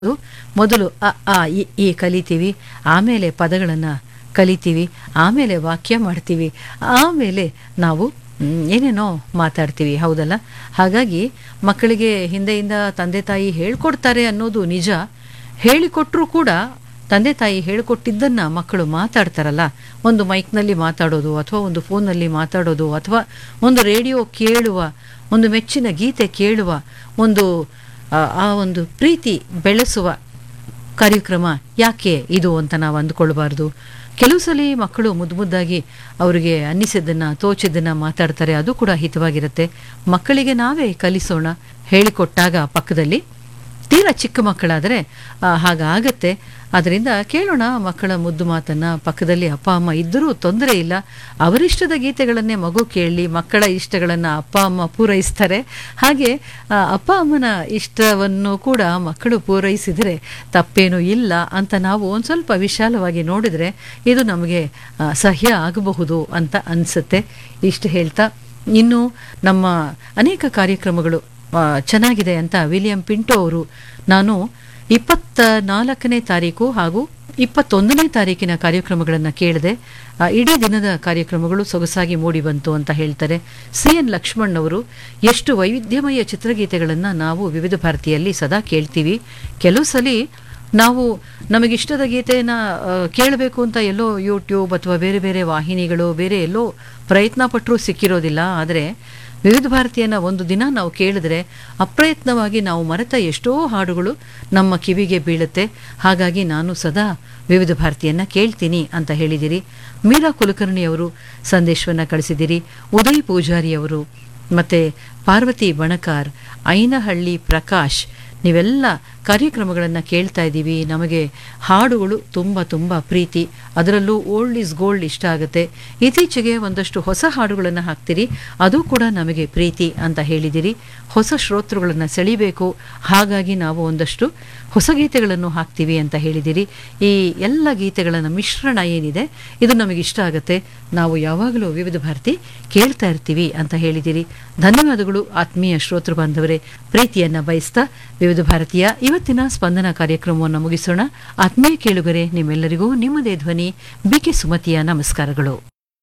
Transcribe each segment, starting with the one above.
ಅದು ಮೊದಲು ಅ ಆ ಇ ಈ ಕಲಿತೀವಿ ಆಮೇಲೆ ಪದಗಳನ್ನು ಕಲಿತೀವಿ ಆಮೇಲೆ ವಾಕ್ಯ ಮಾಡ್ತೀವಿ ಆಮೇಲೆ ನಾವು ಮ್, ಏನೇನೋ ಮಾತಾಡ್ತೀವಿ ಹೌದಲ್ಲ ಹಾಗಾಗಿ ಮಕ್ಕಳಿಗೆ ಹಿಂದೆಯಿಂದ ತಂದೆ ತಾಯಿ ಹೇಳ್ಕೊಡ್ತಾರೆ ಅನ್ನೋದು ನಿಜ ಹೇಳಿಕೊಟ್ರೂ ಕೂಡ ತಂದೆ ತಾಯಿ ಹೇಳಿಕೊಟ್ಟಿದ್ದನ್ನು ಮಕ್ಕಳು ಮಾತಾಡ್ತಾರಲ್ಲ ಒಂದು ಮೈಕ್ನಲ್ಲಿ ಮಾತಾಡೋದು ಅಥವಾ ಒಂದು ಫೋನ್ನಲ್ಲಿ ಮಾತಾಡೋದು ಅಥವಾ ಒಂದು ರೇಡಿಯೋ ಕೇಳುವ ಒಂದು ಮೆಚ್ಚಿನ ಗೀತೆ ಕೇಳುವ ಒಂದು ಆ ಆ ಒಂದು ಪ್ರೀತಿ ಬೆಳೆಸುವ ಕಾರ್ಯಕ್ರಮ ಯಾಕೆ ಇದು ಅಂತ ನಾವು ಅಂದ್ಕೊಳ್ಬಾರ್ದು ಕೆಲವು ಸಲ ಮಕ್ಕಳು ಮುದ್ದು ಮುದ್ದಾಗಿ ಅವರಿಗೆ ಅನ್ನಿಸಿದ್ದನ್ನು ತೋಚಿದ್ದನ್ನು ಮಾತಾಡ್ತಾರೆ ಅದು ಕೂಡ ಹಿತವಾಗಿರುತ್ತೆ ಮಕ್ಕಳಿಗೆ ನಾವೇ ಕಲಿಸೋಣ ಹೇಳಿಕೊಟ್ಟಾಗ ಪಕ್ಕದಲ್ಲಿ ತೀರಾ ಚಿಕ್ಕ ಮಕ್ಕಳಾದರೆ ಆ, ಹಾಗಾಗತ್ತೆ ಅದರಿಂದ ಕೇಳೋಣ ಮಕ್ಕಳ ಮುದ್ದು ಮಾತನ್ನ ಪಕ್ಕದಲ್ಲಿ ಅಪ್ಪ ಅಮ್ಮ ಇದ್ದರೂ ತೊಂದರೆ ಇಲ್ಲ ಅವರಿಷ್ಟದ ಗೀತೆಗಳನ್ನೇ ಮಗು ಕೇಳಲಿ ಮಕ್ಕಳ ಇಷ್ಟಗಳನ್ನು ಅಪ್ಪ ಅಮ್ಮ ಪೂರೈಸ್ತಾರೆ ಹಾಗೆ ಆ, ಅಪ್ಪ ಅಮ್ಮನ ಇಷ್ಟವನ್ನು ಕೂಡ ಮಕ್ಕಳು ಪೂರೈಸಿದರೆ ತಪ್ಪೇನೂ ಇಲ್ಲ ಅಂತ ನಾವು ಒಂದು ಸ್ವಲ್ಪ ವಿಶಾಲವಾಗಿ ನೋಡಿದರೆ ಇದು ನಮಗೆ ಆ, ಸಹ್ಯ ಆಗಬಹುದು ಅಂತ ಅನಿಸುತ್ತೆ ಇಷ್ಟು ಹೇಳ್ತಾ ಇನ್ನು ನಮ್ಮ ಅನೇಕ ಕಾರ್ಯಕ್ರಮಗಳು ಆ, ಚೆನ್ನಾಗಿದೆ ಅಂತ ವಿಲಿಯಂ ಪಿಂಟೋ ಅವರು ನಾನು ಇಪ್ಪತ್ತ ನಾಲ್ಕನೇ ತಾರೀಕು ಹಾಗೂ ಇಪ್ಪತ್ತೊಂದನೇ ತಾರೀಕಿನ ಕಾರ್ಯಕ್ರಮಗಳನ್ನು ಕೇಳಿದೆ ಆ, ಇಡೀ ದಿನದ ಕಾರ್ಯಕ್ರಮಗಳು ಸೊಗಸಾಗಿ ಮೂಡಿ ಬಂತು ಅಂತ ಹೇಳ್ತಾರೆ ಸಿ ಎನ್ ಲಕ್ಷ್ಮಣ್ ಅವರು ಎಷ್ಟು ವೈವಿಧ್ಯಮಯ ಚಿತ್ರಗೀತೆಗಳನ್ನು ನಾವು ವಿವಿಧ ಭಾರತಿಯಲ್ಲಿ ಸದಾ ಕೇಳ್ತೀವಿ ಕೆಲವು ಸಲ ನಾವು ನಮಗಿಷ್ಟದ ಗೀತೆಯನ್ನು ಕೇಳಬೇಕು ಅಂತ ಎಲ್ಲೋ ಯೂಟ್ಯೂಬ್ ಅಥವಾ ಬೇರೆ ಬೇರೆ ವಾಹಿನಿಗಳು ಬೇರೆ ಎಲ್ಲೋ ಪ್ರಯತ್ನ ಪಟ್ಟರೂ ಸಿಕ್ಕಿರೋದಿಲ್ಲ ಆದರೆ ವಿವಿಧ ಭಾರತೀಯನ ಒಂದು ದಿನ ನಾವು ಕೇಳಿದ್ರೆ ಅಪ್ರಯತ್ನವಾಗಿ ನಾವು ಮರೆತ ಎಷ್ಟೋ ಹಾಡುಗಳು ನಮ್ಮ ಕಿವಿಗೆ ಬೀಳುತ್ತೆ ಹಾಗಾಗಿ ನಾನು ಸದಾ ವಿವಿಧ ಭಾರತೀಯನ್ನ ಕೇಳ್ತೀನಿ ಅಂತ ಹೇಳಿದಿರಿ ಮೀರಾ ಕುಲಕರ್ಣಿ ಅವರು ಸಂದೇಶವನ್ನು ಕಳಿಸಿದಿರಿ ಉದಯ್ ಪೂಜಾರಿ ಅವರು ಮತ್ತು ಪಾರ್ವತಿ ಬಣಕಾರ್ ಐನಹಳ್ಳಿ ಪ್ರಕಾಶ್ ನೀವೆಲ್ಲ ಕಾರ್ಯಕ್ರಮಗಳನ್ನು ಕೇಳ್ತಾ ಇದ್ದೀವಿ ನಮಗೆ ಹಾಡುಗಳು ತುಂಬ ತುಂಬ ಪ್ರೀತಿ ಅದರಲ್ಲೂ ಓಲ್ಡ್ ಈಸ್ ಗೋಲ್ಡ್ ಇಷ್ಟ ಆಗುತ್ತೆ ಇತ್ತೀಚೆಗೆ ಒಂದಷ್ಟು ಹೊಸ ಹಾಡುಗಳನ್ನು ಹಾಕ್ತೀರಿ ಅದು ಕೂಡ ನಮಗೆ ಪ್ರೀತಿ ಅಂತ ಹೇಳಿದಿರಿ ಹೊಸ ಶ್ರೋತೃಗಳನ್ನು ಸೆಳಿಬೇಕು ಹಾಗಾಗಿ ನಾವು ಒಂದಷ್ಟು ಹೊಸ ಗೀತೆಗಳನ್ನು ಹಾಕ್ತೀವಿ ಅಂತ ಹೇಳಿದಿರಿ ಈ ಎಲ್ಲ ಗೀತೆಗಳ ಮಿಶ್ರಣ ಏನಿದೆ ಇದು ನಮಗೆ ಇಷ್ಟ ಆಗುತ್ತೆ ನಾವು ಯಾವಾಗಲೂ ವಿವಿಧ ಭಾರತಿ ಕೇಳ್ತಾ ಇರ್ತೀವಿ ಅಂತ ಹೇಳಿದಿರಿ ಧನ್ಯವಾದಗಳು ಆತ್ಮೀಯ ಶ್ರೋತೃ ಬಾಂಧವರೇ ಪ್ರೀತಿಯನ್ನ ಬಯಸ್ತಾ ವಿವಿಧ ಭಾರತೀಯ ಇವತ್ತಿನ ಸ್ಪಂದನ ಕಾರ್ಯಕ್ರಮವನ್ನು ಮುಗಿಸೋಣ ಆತ್ಮೀಯ ಕೇಳುಗರೆ ನಿಮ್ಮೆಲ್ಲರಿಗೂ ನಿಮ್ಮದೇ ಧ್ವನಿ ಬಿಕೆ ಸುಮತಿಯ ನಮಸ್ಕಾರಗಳು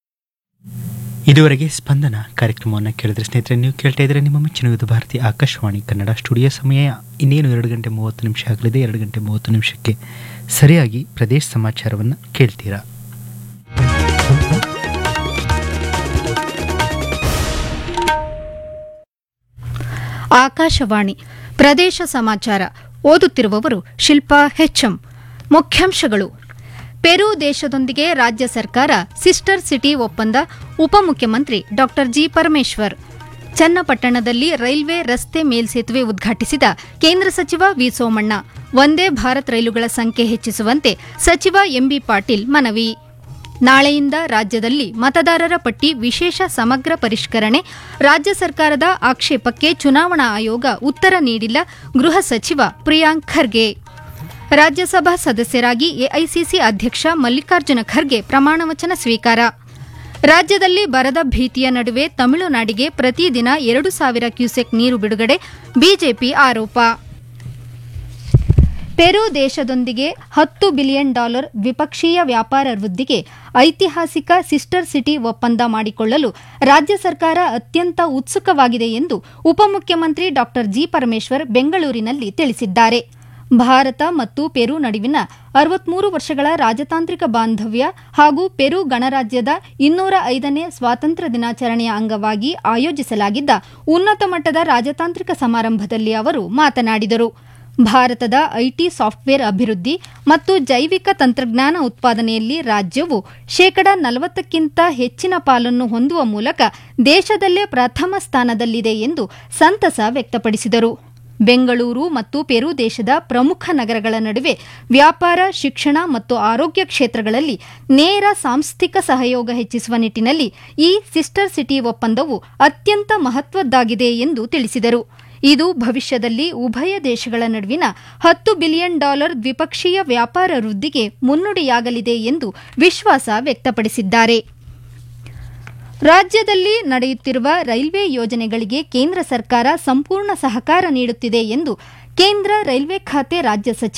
ಇದುವರೆಗೆ ಸ್ಪಂದನ ಕಾರ್ಯಕ್ರಮವನ್ನು ಕೇಳಿದ್ರೆ ಸ್ನೇಹಿತರೆ ನೀವು ಕೇಳ್ತಾ ಇದ್ರೆ ನಿಮ್ಮ ಮೆಚ್ಚಿನ ವಿವಿಧ ಭಾರತಿ ಆಕಾಶವಾಣಿ ಕನ್ನಡ ಸ್ಟುಡಿಯೋ ಸಮಯ ಇನ್ನೇನು ಎರಡು ಗಂಟೆ ಮೂವತ್ತು ನಿಮಿಷ ಆಗಲಿದೆ ಎರಡು ಗಂಟೆ ಮೂವತ್ತು ನಿಮಿಷಕ್ಕೆ ಸರಿಯಾಗಿ ಪ್ರದೇಶ ಸಮಾಚಾರವನ್ನು ಕೇಳ್ತೀರಾ ಆಕಾಶವಾಣಿ ಪ್ರದೇಶ ಸಮಾಚಾರ ಓದುತ್ತಿರುವವರು ಶಿಲ್ಪಾ ಹೆಚ್ಎಂ ಮುಖ್ಯಾಂಶಗಳು ಪೆರು ದೇಶದೊಂದಿಗೆ ರಾಜ್ಯ ಸರ್ಕಾರ ಸಿಸ್ಟರ್ ಸಿಟಿ ಒಪ್ಪಂದ ಉಪಮುಖ್ಯಮಂತ್ರಿ ಡಾ ಜಿ ಪರಮೇಶ್ವರ್ ಚನ್ನಪಟ್ಟಣದಲ್ಲಿ ರೈಲ್ವೆ ರಸ್ತೆ ಮೇಲ್ಸೇತುವೆ ಉದ್ಘಾಟಿಸಿದ ಕೇಂದ್ರ ಸಚಿವ ವಿ ಸೋಮಣ್ಣ ವಂದೇ ಭಾರತ್ ರೈಲುಗಳ ಸಂಖ್ಯೆ ಹೆಚ್ಚಿಸುವಂತೆ ಸಚಿವ ಎಂಬಿ ಪಾಟೀಲ್ ಮನವಿ ನಾಳೆಯಿಂದ ರಾಜ್ಯದಲ್ಲಿ ಮತದಾರರ ಪಟ್ಟಿ ವಿಶೇಷ ಸಮಗ್ರ ಪರಿಷ್ಕರಣೆ ರಾಜ್ಯ ಸರ್ಕಾರದ ಆಕ್ಷೇಪಕ್ಕೆ ಚುನಾವಣಾ ಆಯೋಗ ಉತ್ತರ ನೀಡಿಲ್ಲ ಗೃಹ ಸಚಿವ ಪ್ರಿಯಾಂಕ್ ಖರ್ಗೆ ರಾಜ್ಯಸಭಾ ಸದಸ್ಯರಾಗಿ ಎಐಸಿಸಿ ಅಧ್ಯಕ್ಷ ಮಲ್ಲಿಕಾರ್ಜುನ ಖರ್ಗೆ ಪ್ರಮಾಣವಚನ ಸ್ವೀಕಾರ ರಾಜ್ಯದಲ್ಲಿ ಬರದ ಭೀತಿಯ ನಡುವೆ ತಮಿಳುನಾಡಿಗೆ ಪ್ರತಿದಿನ ಎರಡು ಸಾವಿರ ಕ್ಯೂಸೆಕ್ ನೀರು ಬಿಡುಗಡೆ ಬಿಜೆಪಿ ಆರೋಪ ಪೆರು ದೇಶದೊಂದಿಗೆ ಹತ್ತು ಬಿಲಿಯನ್ ಡಾಲರ್ ದ್ವಿಪಕ್ಷೀಯ ವ್ಯಾಪಾರ ವೃದ್ಧಿಗೆ ಐತಿಹಾಸಿಕ ಸಿಸ್ಟರ್ ಸಿಟಿ ಒಪ್ಪಂದ ಮಾಡಿಕೊಳ್ಳಲು ರಾಜ್ಯ ಸರ್ಕಾರ ಅತ್ಯಂತ ಉತ್ಸುಕವಾಗಿದೆ ಎಂದು ಉಪಮುಖ್ಯಮಂತ್ರಿ ಡಾ ಜಿ ಪರಮೇಶ್ವರ್ ಬೆಂಗಳೂರಿನಲ್ಲಿ ತಿಳಿಸಿದ್ದಾರೆ ಭಾರತ ಮತ್ತು ಪೆರು ನಡುವಿನ ಅರವತ್ಮೂರು ವರ್ಷಗಳ ರಾಜತಾಂತ್ರಿಕ ಬಾಂಧವ್ಯ ಹಾಗೂ ಪೆರು ಗಣರಾಜ್ಯದ ಇನ್ನೂರ ಐದನೇ ಸ್ವಾತಂತ್ರ್ಯ ದಿನಾಚರಣೆಯ ಅಂಗವಾಗಿ ಆಯೋಜಿಸಲಾಗಿದ್ದ ಉನ್ನತ ಮಟ್ಟದ ರಾಜತಾಂತ್ರಿಕ ಸಮಾರಂಭದಲ್ಲಿ ಅವರು ಮಾತನಾಡಿದರು ಭಾರತದ ಐಟಿ ಸಾಫ್ಟ್ವೇರ್ ಅಭಿವೃದ್ಧಿ ಮತ್ತು ಜೈವಿಕ ತಂತ್ರಜ್ಞಾನ ಉತ್ಪಾದನೆಯಲ್ಲಿ ರಾಜ್ಯವು ಶೇಕಡ ನಲವತ್ತಕ್ಕಿಂತ ಹೆಚ್ಚಿನ ಪಾಲನ್ನು ಹೊಂದುವ ಮೂಲಕ ದೇಶದಲ್ಲೇ ಪ್ರಥಮ ಸ್ಥಾನದಲ್ಲಿದೆ ಎಂದು ಸಂತಸ ವ್ಯಕ್ತಪಡಿಸಿದರು ಬೆಂಗಳೂರು ಮತ್ತು ಪೆರು ದೇಶದ ಪ್ರಮುಖ ನಗರಗಳ ನಡುವೆ ವ್ಯಾಪಾರ ಶಿಕ್ಷಣ ಮತ್ತು ಆರೋಗ್ಯ ಕ್ಷೇತ್ರಗಳಲ್ಲಿ ನೇರ ಸಾಂಸ್ಥಿಕ ಸಹಯೋಗ ಹೆಚ್ಚಿಸುವ ನಿಟ್ಟಿನಲ್ಲಿ ಈ ಸಿಸ್ಟರ್ ಸಿಟಿ ಒಪ್ಪಂದವು ಅತ್ಯಂತ ಮಹತ್ವದ್ದಾಗಿದೆ ಎಂದು ತಿಳಿಸಿದರು ಇದು ಭವಿಷ್ಯದಲ್ಲಿ ಉಭಯ ದೇಶಗಳ ನಡುವಿನ ಹತ್ತು ಬಿಲಿಯನ್ ಡಾಲರ್ ದ್ವಿಪಕ್ಷೀಯ ವ್ಯಾಪಾರ ವೃದ್ಧಿಗೆ ಮುನ್ನುಡಿಯಾಗಲಿದೆ ಎಂದು ವಿಶ್ವಾಸ ವ್ಯಕ್ತಪಡಿಸಿದ್ದಾರೆ ರಾಜ್ಯದಲ್ಲಿ ನಡೆಯುತ್ತಿರುವ ರೈಲ್ವೆ ಯೋಜನೆಗಳಿಗೆ ಕೇಂದ್ರ ಸರ್ಕಾರ ಸಂಪೂರ್ಣ ಸಹಕಾರ ನೀಡುತ್ತಿದೆ ಎಂದು ಕೇಂದ್ರ ರೈಲ್ವೆ ಖಾತೆ ರಾಜ್ಯ ಸಚಿವ